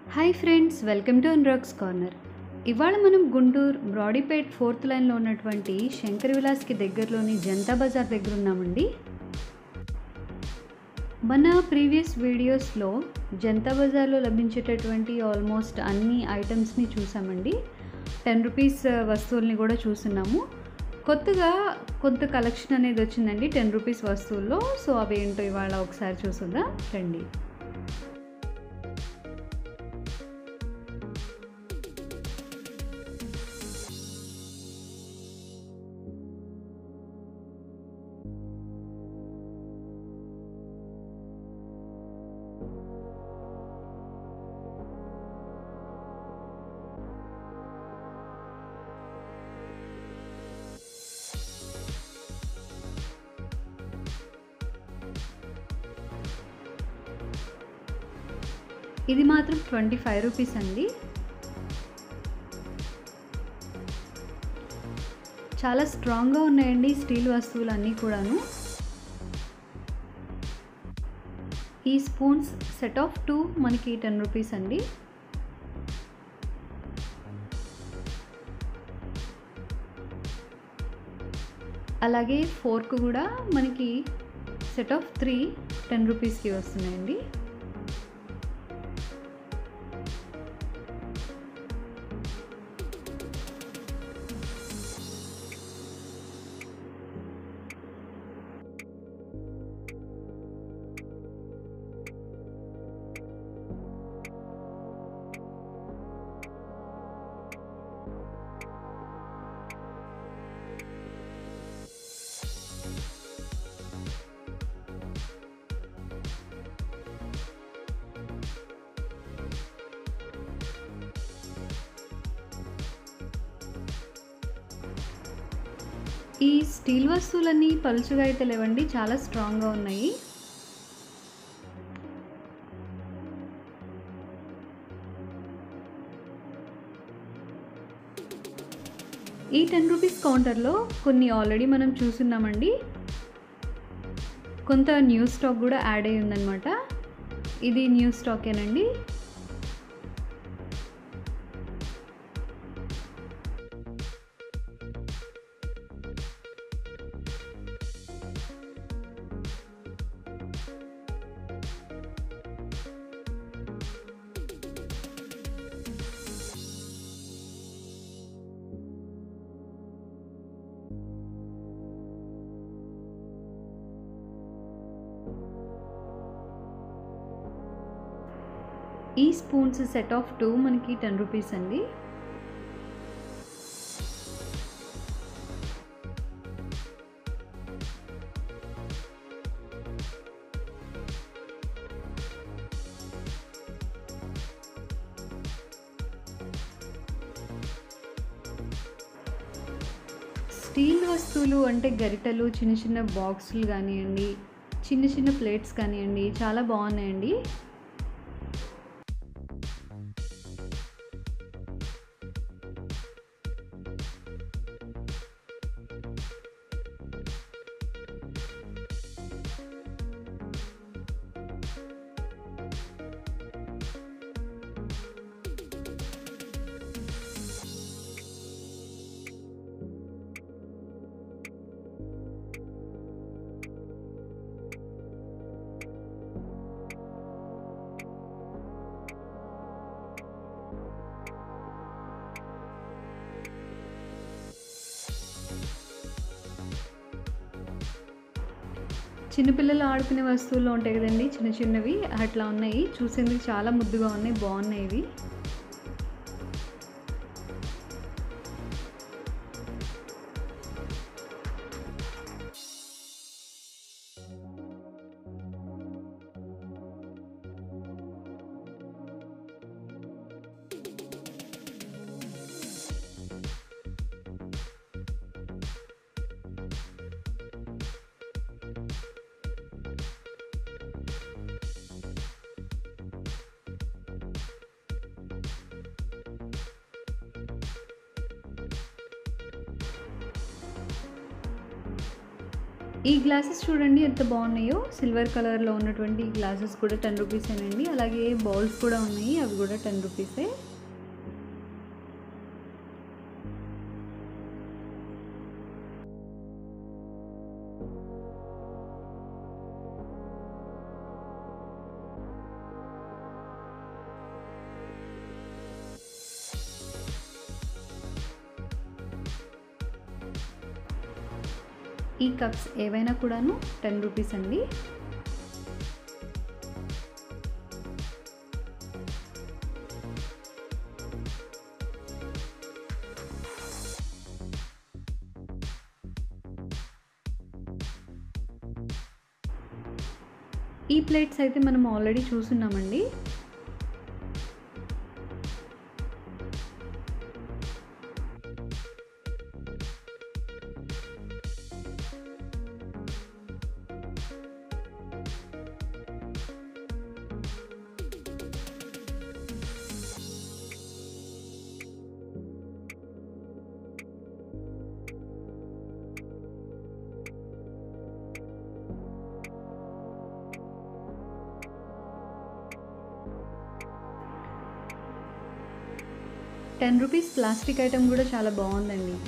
hi friends welcome to అన్రాక్స్ corner ఇవాళ మనం గుంటూరు బ్రాడీపేట్ ఫోర్త్ లైన్లో ఉన్నటువంటి శంకర్ విలాస్కి దగ్గరలోని జనతా బజార్ దగ్గర ఉన్నామండి మన ప్రీవియస్ వీడియోస్లో జనతా బజార్లో లభించేటటువంటి ఆల్మోస్ట్ అన్ని ఐటమ్స్ని చూసామండి టెన్ రూపీస్ వస్తువుల్ని కూడా చూస్తున్నాము కొత్తగా కొంత కలెక్షన్ అనేది వచ్చిందండి టెన్ రూపీస్ వస్తువుల్లో సో అవి ఏంటో ఇవాళ ఒకసారి చూసుకుందాం రండి ఇది మాత్రం ట్వంటీ ఫైవ్ రూపీస్ అండి చాలా స్ట్రాంగ్గా ఉన్నాయండి స్టీల్ వస్తువులు అన్నీ కూడాను ఈ స్పూన్స్ సెట్ ఆఫ్ టూ మనకి టెన్ రూపీస్ అండి అలాగే ఫోర్క్ కూడా మనకి సెట్ ఆఫ్ త్రీ టెన్ రూపీస్కి వస్తున్నాయండి ఈ స్టీల్ వస్తువులన్నీ పలుచుగా అయితే లేవండి చాలా స్ట్రాంగ్గా ఉన్నాయి ఈ టెన్ రూపీస్ కౌంటర్లో కొన్ని ఆల్రెడీ మనం చూస్తున్నామండి కొంత న్యూ స్టాక్ కూడా యాడ్ అయ్యి ఉందన్నమాట ఇది న్యూ స్టాకేనండి ఈ స్పూన్స్ సెట్ ఆఫ్ టూ మనకి టెన్ రూపీస్ అండి స్టీల్ వస్తువులు అంటే గరిటెలు చిన్న చిన్న బాక్సులు కానివ్వండి చిన్న చిన్న ప్లేట్స్ కానివ్వండి చాలా బాగున్నాయండి చిన్నపిల్లలు ఆడుకునే వస్తువులు ఉంటాయి కదండి చిన్న చిన్నవి అట్లా ఉన్నాయి చూసేందుకు చాలా ముద్దుగా ఉన్నాయి బాగున్నాయి ఇవి ఈ గ్లాసెస్ చూడండి ఎంత బాగున్నాయో సిల్వర్ కలర్లో ఉన్నటువంటి ఈ గ్లాసెస్ కూడా టెన్ రూపీసేనండి అలాగే బౌల్స్ కూడా ఉన్నాయి అవి కూడా టెన్ రూపీసే ఈ కప్స్ ఏవైనా కూడాను టెన్ రూపీస్ అండి ఈ ప్లేట్స్ అయితే మనం ఆల్రెడీ చూసున్నామండి టెన్ రూపీస్ ప్లాస్టిక్ ఐటెం కూడా చాలా బాగుందండి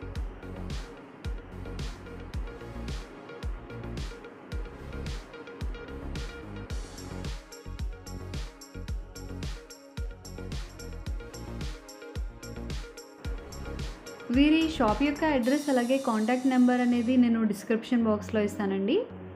వీరి షాప్ యొక్క అడ్రస్ అలాగే కాంటాక్ట్ నెంబర్ అనేది నేను డిస్క్రిప్షన్ బాక్స్లో ఇస్తానండి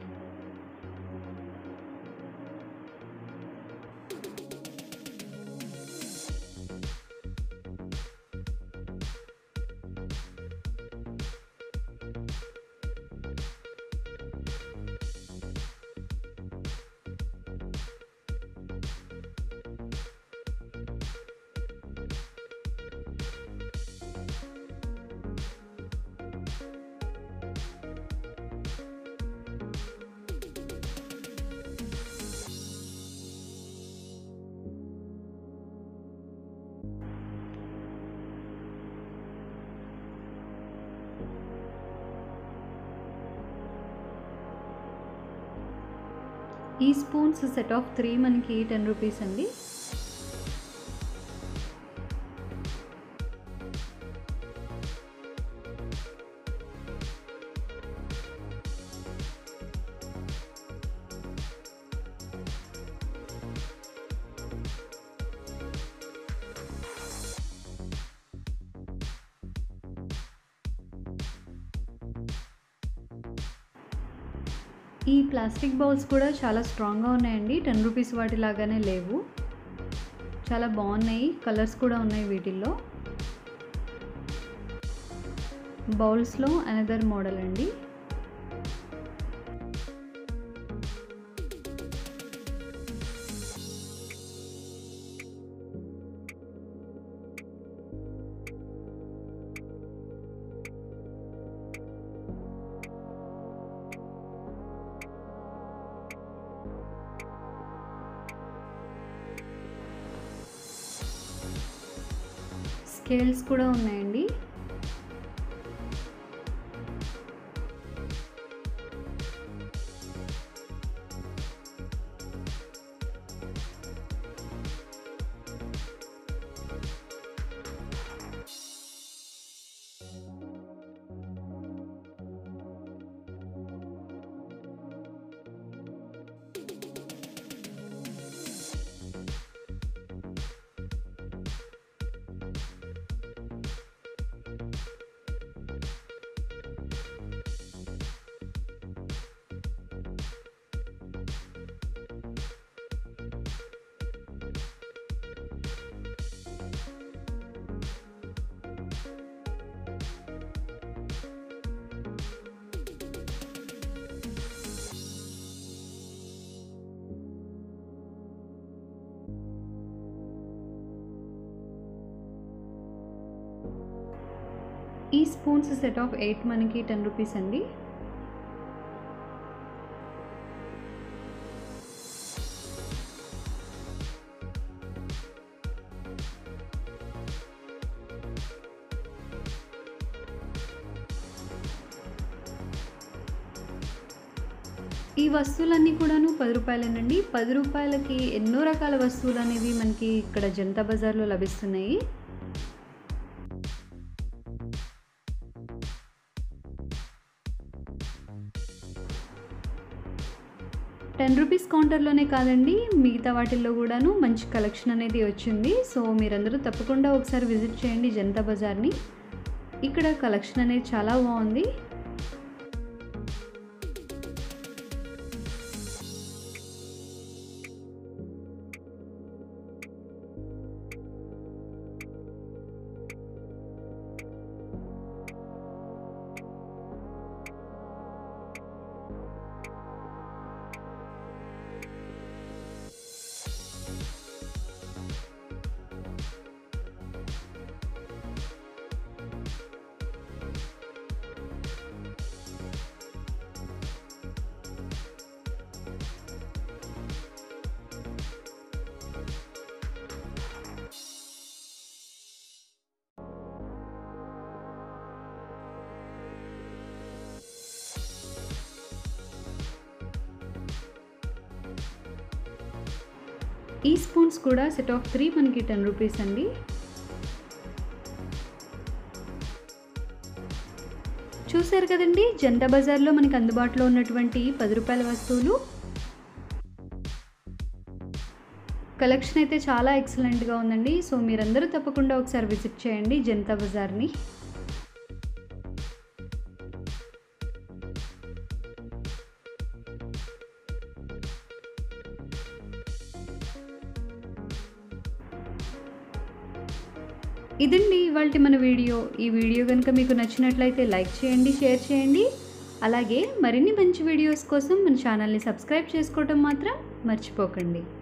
ఈ స్పూన్స్ సెట్ ఆఫ్ త్రీ మనకి టెన్ రూపీస్ అండి ఈ ప్లాస్టిక్ బౌల్స్ కూడా చాలా స్ట్రాంగ్గా ఉన్నాయండి టెన్ రూపీస్ వాటి లాగానే లేవు చాలా బాగున్నాయి కలర్స్ కూడా ఉన్నాయి వీటిల్లో బౌల్స్లో అనదర్ మోడల్ అండి స్కేల్స్ కూడా ఉన్నాయండి ఈ స్పూన్స్ సెట్ ఆఫ్ ఎయిట్ మనకి టెన్ రూపీస్ అండి ఈ వస్తువులన్నీ కూడాను పది రూపాయలేనండి పది రూపాయలకి ఎన్నో రకాల వస్తువులు అనేవి మనకి ఇక్కడ జనతా బజార్లో లభిస్తున్నాయి టెన్ రూపీస్ కౌంటర్లోనే కాదండి మిగతా వాటిల్లో కూడాను మంచి కలెక్షన్ అనేది వచ్చింది సో మీరందరూ తప్పకుండా ఒకసారి విజిట్ చేయండి జనతా బజార్ని ఇక్కడ కలెక్షన్ అనేది చాలా బాగుంది ఈ స్పూన్స్ కూడా సెట్ ఆఫ్ త్రీ మనకి టెన్ రూపీస్ అండి చూశారు కదండి జనతా బజార్లో మనకి అందుబాటులో ఉన్నటువంటి పది రూపాయల వస్తువులు కలెక్షన్ అయితే చాలా ఎక్సలెంట్గా ఉందండి సో మీరందరూ తప్పకుండా ఒకసారి విజిట్ చేయండి జనతా బజార్ని ఇదండి ఇవాళ మన వీడియో ఈ వీడియో కనుక మీకు నచ్చినట్లయితే లైక్ చేయండి షేర్ చేయండి అలాగే మరిన్ని మంచి వీడియోస్ కోసం మన ఛానల్ని సబ్స్క్రైబ్ చేసుకోవటం మాత్రం మర్చిపోకండి